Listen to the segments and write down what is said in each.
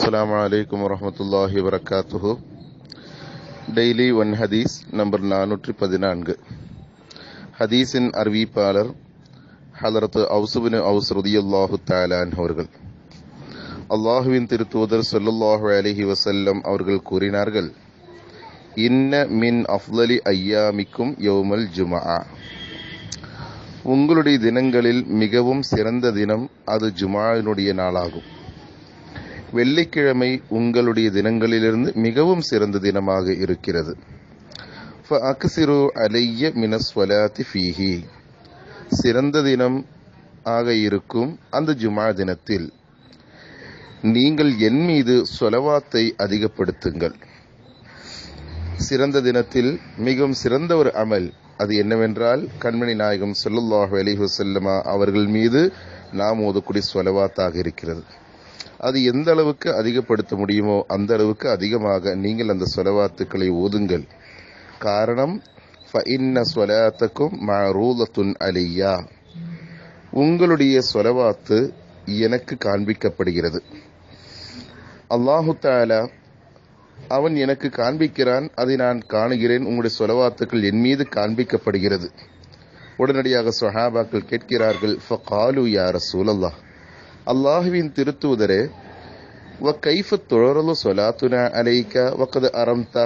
அஸ்ஸலாமு அலைக்கும் வரஹ்மத்துல்லாஹி வரகாத்துஹு டெய்லி ஒன் ஹதீஸ் நம்பர் நானூற்றி பதினான்கு ஹதீஸின் அறிவிப்பாளர் ஹலரத்து அவுசுபின் அவுஸ் ரதியல்லாஹு தாலான் அவர்கள் அல்லாஹுவின் திருத்தூதர் ஸல்லல்லாஹு அலைஹி வஸல்லம் அவர்கள் கூறினார்கள் இன்ன மின் அஃலலி ஐயாமிக்கும் யௌமல் ஜுமஆ உங்களுடைய தினங்களில் மிகவும் சிறந்த தினம் அது ஜுமாவினுடைய நாளாகும் வெள்ளிக்கிழமை உங்களுடைய தினங்களிலிருந்து மிகவும் சிறந்த தினமாக இருக்கிறது அக்சிரு அலைய மினஸ்வலாத்தி ஃபீஹி சிறந்த தினம் ஆக இருக்கும் அந்த ஜுமா தினத்தில் நீங்கள் என் மீது சொலவாத்தை அதிகப்படுத்துங்கள் சிறந்த தினத்தில் மிகவும் சிறந்த ஒரு அமல் அது என்னவென்றால் கண்மணி நாயகம் சொல்லுல்லாஹு அலிஹு செல்லமா அவர்கள் மீது நாம் ஓதக்கூடிய சொலவாத்தாக இருக்கிறது அது எந்த அளவுக்கு அதிகப்படுத்த முடியுமோ அந்த அளவுக்கு அதிகமாக நீங்கள் அந்த சொலவாத்துக்களை ஓதுங்கள் காரணம் ஃபஇன்ன சொலாத்தக்கும் மரூலத்துன் அலியா உங்களுடைய சொலவாத்து எனக்கு காண்பிக்கப்படுகிறது அல்லாஹு தாலா அவன் எனக்கு காண்பிக்கிறான் அதை நான் காணுகிறேன் உங்களுடைய சொலவாத்துக்கள் என் மீது காண்பிக்கப்படுகிறது உடனடியாக சொஹாபாக்கள் கேட்கிறார்கள் ஃபகாலு யார சூழல்லா அல்லாஹுவின் திருத்தூதரே வ கைஃப துழரலு சொலாத்துனா அலைக்க வக்கது அரம்தா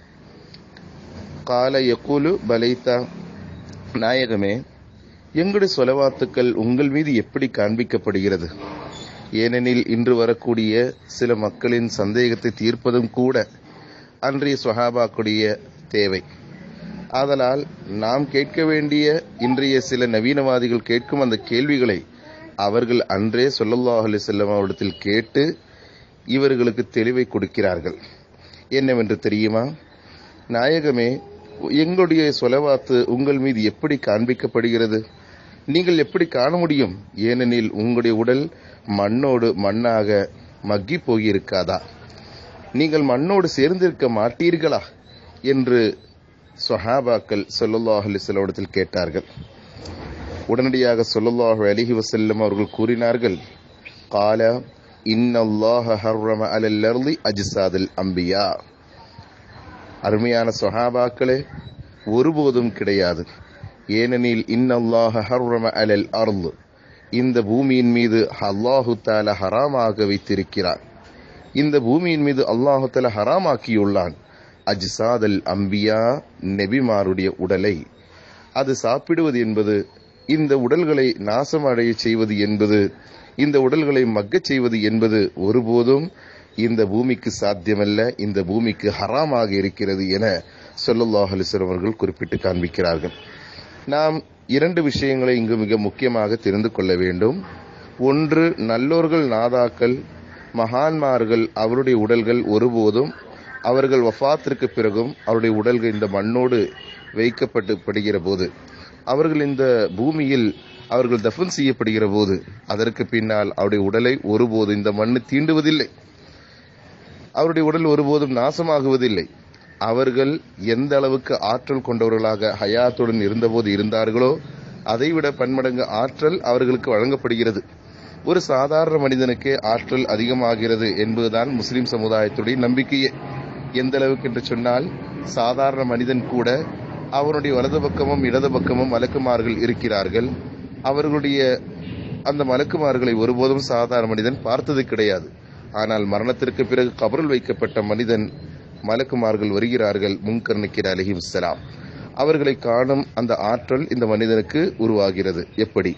கால யக்கூலு பலைத்தா நாயகமே எங்களுடைய சொலவாத்துக்கள் உங்கள் மீது எப்படி காண்பிக்கப்படுகிறது ஏனெனில் இன்று வரக்கூடிய சில மக்களின் சந்தேகத்தை தீர்ப்பதும் கூட அன்றைய சொஹாபாக்குடைய தேவை ஆதலால் நாம் கேட்க வேண்டிய இன்றைய சில நவீனவாதிகள் கேட்கும் அந்த கேள்விகளை அவர்கள் அன்றே சொல்லல்லாஹ் அலி செல்லம் அவரிடத்தில் கேட்டு இவர்களுக்கு தெளிவை கொடுக்கிறார்கள் என்னவென்று தெரியுமா நாயகமே எங்களுடைய சொலவாத்து உங்கள் மீது எப்படி காண்பிக்கப்படுகிறது நீங்கள் எப்படி காண முடியும் ஏனெனில் உங்களுடைய உடல் மண்ணோடு மண்ணாக மக்கி போகியிருக்காதா நீங்கள் மண்ணோடு சேர்ந்திருக்க மாட்டீர்களா என்று சொஹாபாக்கள் சொல்லல்லாஹ் அலிசல்லோடத்தில் கேட்டார்கள் உடனடியாக சொல்லல்லாஹு அலிஹி வசல்லம் அவர்கள் கூறினார்கள் கால இன்னல்லாஹ ஹர்ரம அலல்லர்லி அஜ்சாதில் அம்பியா அருமையான சொஹாபாக்களே ஒருபோதும் கிடையாது ஏனெனில் இன்னல்லாஹ ஹர்ரம அலல் அர்லு இந்த பூமியின் மீது அல்லாஹு தால ஹராமாக வைத்திருக்கிறார் இந்த பூமியின் மீது அல்லாஹு தால ஹராமாக்கியுள்ளான் அஜ்சாதல் அம்பியா நெபிமாருடைய உடலை அது சாப்பிடுவது என்பது இந்த உடல்களை நாசமடைய செய்வது என்பது இந்த உடல்களை மக்கச் செய்வது என்பது ஒருபோதும் இந்த பூமிக்கு சாத்தியமல்ல இந்த பூமிக்கு ஹராமாக இருக்கிறது என சொல்லுல்லாஹ் அலிஸ்வரம் அவர்கள் குறிப்பிட்டு காண்பிக்கிறார்கள் நாம் இரண்டு விஷயங்களை இங்கு மிக முக்கியமாக தெரிந்து கொள்ள வேண்டும் ஒன்று நல்லோர்கள் நாதாக்கள் மகான்மார்கள் அவருடைய உடல்கள் ஒருபோதும் அவர்கள் வஃத்திற்கு பிறகும் அவருடைய உடல்கள் இந்த மண்ணோடு வைக்கப்பட்டு படுகிற போது அவர்கள் இந்த பூமியில் அவர்கள் தஃபன் செய்யப்படுகிற போது அதற்கு பின்னால் அவருடைய உடலை ஒருபோது இந்த மண்ணு தீண்டுவதில்லை அவருடைய உடல் ஒருபோதும் நாசமாகுவதில்லை அவர்கள் எந்த அளவுக்கு ஆற்றல் கொண்டவர்களாக ஹயாத்துடன் இருந்தபோது இருந்தார்களோ அதைவிட பன்மடங்கு ஆற்றல் அவர்களுக்கு வழங்கப்படுகிறது ஒரு சாதாரண மனிதனுக்கு ஆற்றல் அதிகமாகிறது என்பதுதான் முஸ்லிம் சமுதாயத்துடைய நம்பிக்கையே எந்த அளவுக்கு என்று சொன்னால் சாதாரண மனிதன் கூட அவனுடைய வலது பக்கமும் இடது பக்கமும் மலக்குமார்கள் இருக்கிறார்கள் அவர்களுடைய அந்த மலக்குமார்களை ஒருபோதும் சாதாரண மனிதன் பார்த்தது கிடையாது ஆனால் மரணத்திற்கு பிறகு கபரில் வைக்கப்பட்ட மனிதன் மலக்குமார்கள் வருகிறார்கள் முன்கர்ணிக்கிற அலஹிம் சலாம் அவர்களை காணும் அந்த ஆற்றல் இந்த மனிதனுக்கு உருவாகிறது எப்படி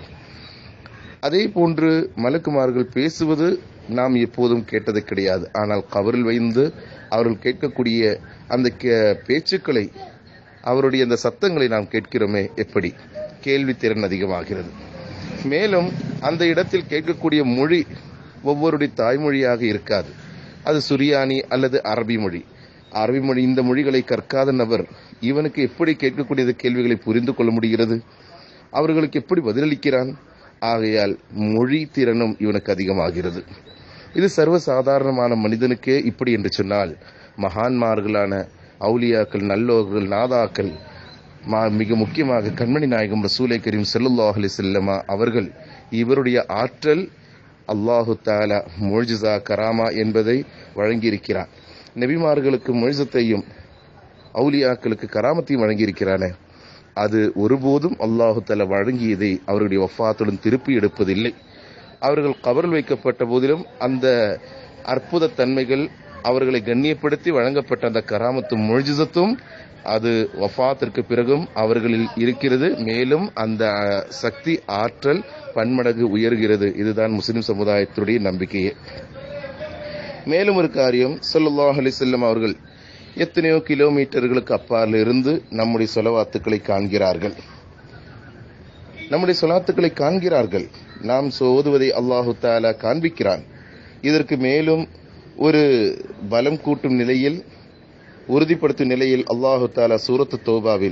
அதே போன்று மலக்குமார்கள் பேசுவது நாம் எப்போதும் கேட்டது கிடையாது ஆனால் கபரில் வைந்து அவர்கள் கேட்கக்கூடிய அந்த பேச்சுக்களை அவருடைய அந்த சத்தங்களை நாம் கேட்கிறோமே எப்படி கேள்வி திறன் அதிகமாகிறது மேலும் அந்த இடத்தில் கேட்கக்கூடிய மொழி ஒவ்வொருடைய தாய்மொழியாக இருக்காது அது சுரியானி அல்லது அரபி மொழி அரபி மொழி இந்த மொழிகளை கற்காத நபர் இவனுக்கு எப்படி கேட்கக்கூடிய கேள்விகளை புரிந்து கொள்ள முடிகிறது அவர்களுக்கு எப்படி பதிலளிக்கிறான் ஆகையால் மொழி திறனும் இவனுக்கு அதிகமாகிறது இது சர்வசாதாரணமான மனிதனுக்கே இப்படி என்று சொன்னால் மகான்மார்களான அவுலியாக்கள் நல்லோர்கள் நாதாக்கள் மிக முக்கியமாக கண்மணி நாயகம் ரசூலை கரீம் செல்லுல்லாஹ் அலி செல்லமா அவர்கள் இவருடைய ஆற்றல் அல்லாஹு தாலா முழ்ஜிசா கராமா என்பதை வழங்கியிருக்கிறான் நபிமார்களுக்கு முழுசத்தையும் அவுலியாக்களுக்கு கராமத்தையும் வழங்கியிருக்கிறானே அது ஒருபோதும் அல்லாஹு தாலா வழங்கியதை அவருடைய வஃபாத்துடன் திருப்பி எடுப்பதில்லை அவர்கள் கபரில் வைக்கப்பட்ட போதிலும் அந்த அற்புத தன்மைகள் அவர்களை கண்ணியப்படுத்தி வழங்கப்பட்ட அந்த கராமத்தும் முழுஜிசத்தும் அது வஃபாத்திற்கு பிறகும் அவர்களில் இருக்கிறது மேலும் அந்த சக்தி ஆற்றல் பன்மடங்கு உயர்கிறது இதுதான் முஸ்லிம் சமுதாயத்துடைய நம்பிக்கையே மேலும் ஒரு காரியம் சொல்லல்லாஹ் அலிசல்லம் அவர்கள் எத்தனையோ கிலோமீட்டர்களுக்கு அப்பால் இருந்து நம்முடைய சொலவாத்துக்களை காண்கிறார்கள் நம்முடைய சொலாத்துக்களை காண்கிறார்கள் நாம் சோதுவதை அல்லாஹு தாலா காண்பிக்கிறான் இதற்கு மேலும் ஒரு பலம் கூட்டும் நிலையில் உறுதிப்படுத்தும் நிலையில் அல்லாஹு தாலா சூரத்து தோபாவில்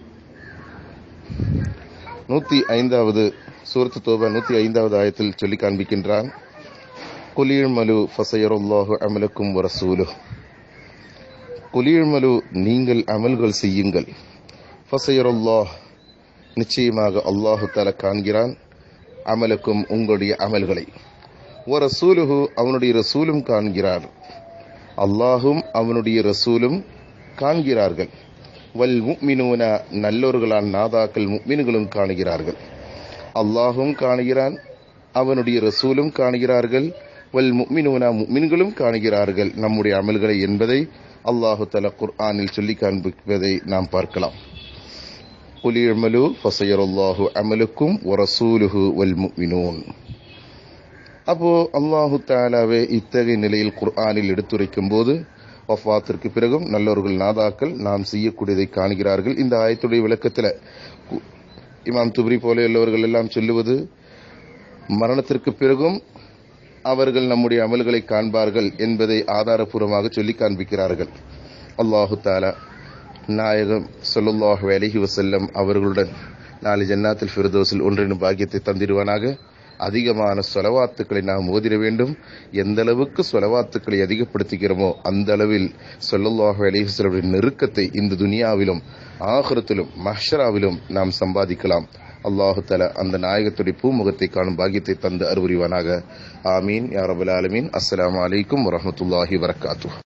நூத்தி ஐந்தாவது சூரத்து தோபா நூத்தி ஐந்தாவது ஆயத்தில் சொல்லி காண்பிக்கின்றான் குலீழ்மலு ஃபசையருல்லாஹு அமலுக்கும் வரசூலு குலீழ்மலு நீங்கள் அமல்கள் செய்யுங்கள் ஃபசையருல்லாஹ் நிச்சயமாக அல்லாஹு தாலா காண்கிறான் அமலுக்கும் உங்களுடைய அமல்களை ஓ ரசூலுஹு அவனுடைய ரசூலும் காண்கிறார் அல்லாஹும் அவனுடைய ரசூலும் காண்கிறார்கள் வல் முக்மினூன நல்லோர்களான் நாதாக்கள் முக்மின்களும் காணுகிறார்கள் அல்லாஹும் காணுகிறான் அவனுடைய ரசூலும் காணுகிறார்கள் வல் முக்மினூனா முக்மின்களும் காணுகிறார்கள் நம்முடைய அமல்களை என்பதை அல்லாஹு தலா குர்ஆனில் சொல்லி காண்பிப்பதை நாம் பார்க்கலாம் குலியமலு ஃபசையருல்லாஹு அமலுக்கும் ஒரசூலுஹு வல் முக்மினூன் அப்போ அல்லாஹு தாலாவே இத்தகைய நிலையில் குர்ஆனில் எடுத்துரைக்கும் போது வஃபாத்திற்கு பிறகும் நல்லவர்கள் நாதாக்கள் நாம் செய்யக்கூடியதை காணுகிறார்கள் இந்த ஆயத்துடைய விளக்கத்தில் இமாம் துப்ரி போல உள்ளவர்கள் எல்லாம் சொல்லுவது மரணத்திற்கு பிறகும் அவர்கள் நம்முடைய அமல்களை காண்பார்கள் என்பதை ஆதாரபூர்வமாக சொல்லி காண்பிக்கிறார்கள் அல்லாஹு தாலா நாயகம் சொல்லுல்லாஹு அலஹி வசல்லம் அவர்களுடன் நாளை ஜன்னாத்தில் ஃபிரதோஸில் ஒன்றின் பாக்கியத்தை தந்திடுவானாக அதிகமான சொலவாத்துக்களை நாம் ஓதிட வேண்டும் எந்த அளவுக்கு சொலவாத்துக்களை அதிகப்படுத்திக்கிறோமோ அந்த அளவில் சொல்லல்லாஹு அலிஹுடைய நெருக்கத்தை இந்த துனியாவிலும் ஆகரத்திலும் மஹ்ஷராவிலும் நாம் சம்பாதிக்கலாம் அல்லாஹு தலா அந்த நாயகத்துடைய பூமுகத்தை காணும் பாக்கியத்தை தந்து அறிவுரிவானாக ஆமீன் யாரபுல் ஆலமீன் அஸ்லாம் வலைக்கும் வரமத்துல்லாஹி வரகாத்து